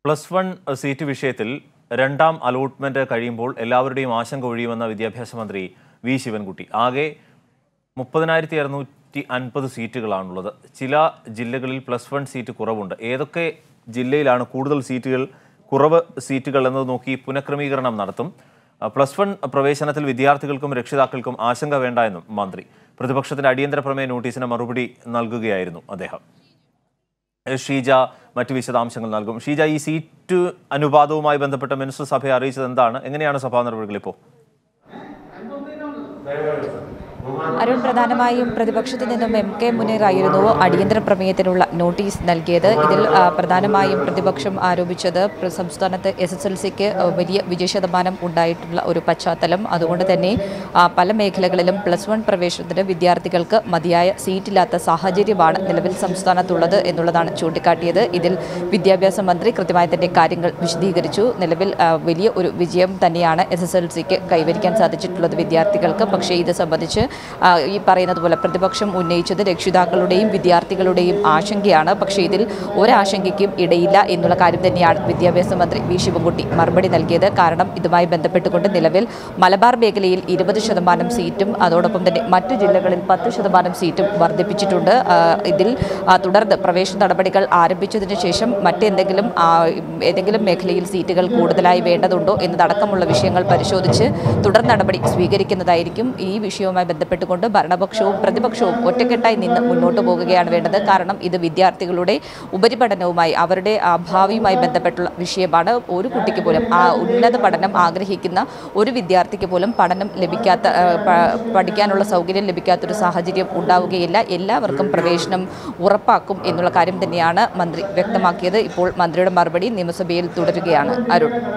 plus one seat വിഷയത്തിൽ രണ്ടാം allotment കഴിയുമ്പോൾ എല്ലാവരുടെയും ആശങ്ക ഒഴിയുമെന്ന വിദ്യാഭ്യാസ മന്ത്രി വി ശിവൻകുട്ടി ആകെ മുപ്പതിനായിരത്തി അറുന്നൂറ്റി അൻപത് സീറ്റുകളാണുള്ളത് ചില ജില്ലകളിൽ പ്ലസ് വൺ സീറ്റ് കുറവുണ്ട് ഏതൊക്കെ ജില്ലയിലാണ് കൂടുതൽ സീറ്റുകൾ കുറവ് സീറ്റുകൾ എന്നത് നോക്കി പുനഃക്രമീകരണം നടത്തും അഹ് പ്ലസ് വൺ പ്രവേശനത്തിൽ വിദ്യാർത്ഥികൾക്കും രക്ഷിതാക്കൾക്കും ആശങ്ക വേണ്ട എന്നും മന്ത്രി പ്രതിപക്ഷത്തിന്റെ അടിയന്തര പ്രമേയ നോട്ടീസിന് മറുപടി നൽകുകയായിരുന്നു അദ്ദേഹം ഷീജ മറ്റു വിശദാംശങ്ങൾ നൽകും ഷീജ ഈ സീറ്റ് അനുപാതവുമായി ബന്ധപ്പെട്ട മിനിസ്റ്റർ സഭയെ അറിയിച്ചത് എന്താണ് എങ്ങനെയാണ് സഭാ നടപടികൾ ഇപ്പോൾ അരുൺ പ്രധാനമായും പ്രതിപക്ഷത്തു നിന്നും എം കെ മുനീറായിരുന്നു അടിയന്തര പ്രമേയത്തിനുള്ള നോട്ടീസ് നൽകിയത് ഇതിൽ ആ, പ്രധാനമായും പ്രതിപക്ഷം ആരോപിച്ചത് പ്ര- സംസ്ഥാനത്ത് എസ് എസ് എൽ സിക്ക് വലിയ വിജയശതമാനം ഉണ്ടായിട്ടുള്ള ഒരു പശ്ചാത്തലം അതുകൊണ്ട് തന്നെ ആ, പല മേഖലകളിലും പ്ലസ് വൺ പ്രവേശനത്തിന് വിദ്യാർത്ഥികൾക്ക് മതിയായ സീറ്റില്ലാത്ത സാഹചര്യമാണ് നിലവിൽ സംസ്ഥാനത്തുള്ളത് എന്നുള്ളതാണ് ചൂണ്ടിക്കാട്ടിയത് ഇതിൽ വിദ്യാഭ്യാസ മന്ത്രി കൃത്യമായി തന്നെ കാര്യങ്ങൾ വിശദീകരിച്ചു നിലവിൽ ആ, വലിയ ഒരു വിജയം തന്നെയാണ് എസ് എസ് എൽ സിക്ക് കൈവരിക്കാൻ സാധിച്ചിട്ടുള്ളത് വിദ്യാർത്ഥികൾക്ക് പക്ഷേ ഇത് സംബന്ധിച്ച് ആ, ഈ പറയുന്നത് പോലെ പ്രതിപക്ഷം ഉന്നയിച്ചത് രക്ഷിതാക്കളുടെയും വിദ്യാർത്ഥികളുടെയും ആശങ്കയാണ് പക്ഷേ ഇതിൽ ഒരാശങ്കയ്ക്കും ഇടയില്ല എന്നുള്ള കാര്യം തന്നെയാണ് വിദ്യാഭ്യാസ മന്ത്രി വി ശിവൻകുട്ടി മറുപടി നൽകിയത് കാരണം ഇതുമായി ബന്ധപ്പെട്ടുകൊണ്ട് നിലവിൽ മലബാർ മേഖലയിൽ ഇരുപത് ശതമാനം സീറ്റും അതോടൊപ്പം തന്നെ മറ്റു ജില്ലകളിൽ പത്ത് ശതമാനം സീറ്റും വർദ്ധിപ്പിച്ചിട്ടുണ്ട് ആ, ഇതിൽ ആ, തുടർന്ന് പ്രവേശന നടപടികൾ ആരംഭിച്ചതിന് ശേഷം മറ്റെന്തെങ്കിലും ആ, ഏതെങ്കിലും മേഖലയിൽ സീറ്റുകൾ കൂടുതലായി വേണ്ടതുണ്ടോ എന്നതടക്കമുള്ള വിഷയങ്ങൾ പരിശോധിച്ച് തുടർ നടപടി സ്വീകരിക്കുന്നതായിരിക്കും ഈ വിഷയവുമായി ബന്ധപ്പെട്ടുകൊണ്ട് ഭരണപക്ഷവും പ്രതിപക്ഷവും ഒറ്റക്കെട്ടായി നിന്ന് മുന്നോട്ട് പോകുകയാണ് വേണ്ടത് കാരണം ഇത് വിദ്യാർത്ഥികളുടെ ഉപരിപഠനവുമായി അവരുടെ ആ, ഭാവിയുമായി ബന്ധപ്പെട്ടുള്ള വിഷയമാണ് ഒരു കുട്ടിക്ക് പോലും ആ ഉന്നത പഠനം ആഗ്രഹിക്കുന്ന ഒരു വിദ്യാർത്ഥിക്ക് പോലും പഠനം ലഭിക്കാത്ത ആ, പ- പഠിക്കാനുള്ള സൗകര്യം ലഭിക്കാത്തൊരു സാഹചര്യം ഉണ്ടാവുകയില്ല എല്ലാവർക്കും പ്രവേശനം ഉറപ്പാക്കും എന്നുള്ള കാര്യം തന്നെയാണ് മന്ത്രി വ്യക്തമാക്കിയത് ഇപ്പോൾ മന്ത്രിയുടെ മറുപടി നിയമസഭയിൽ തുടരുകയാണ് അരുൺ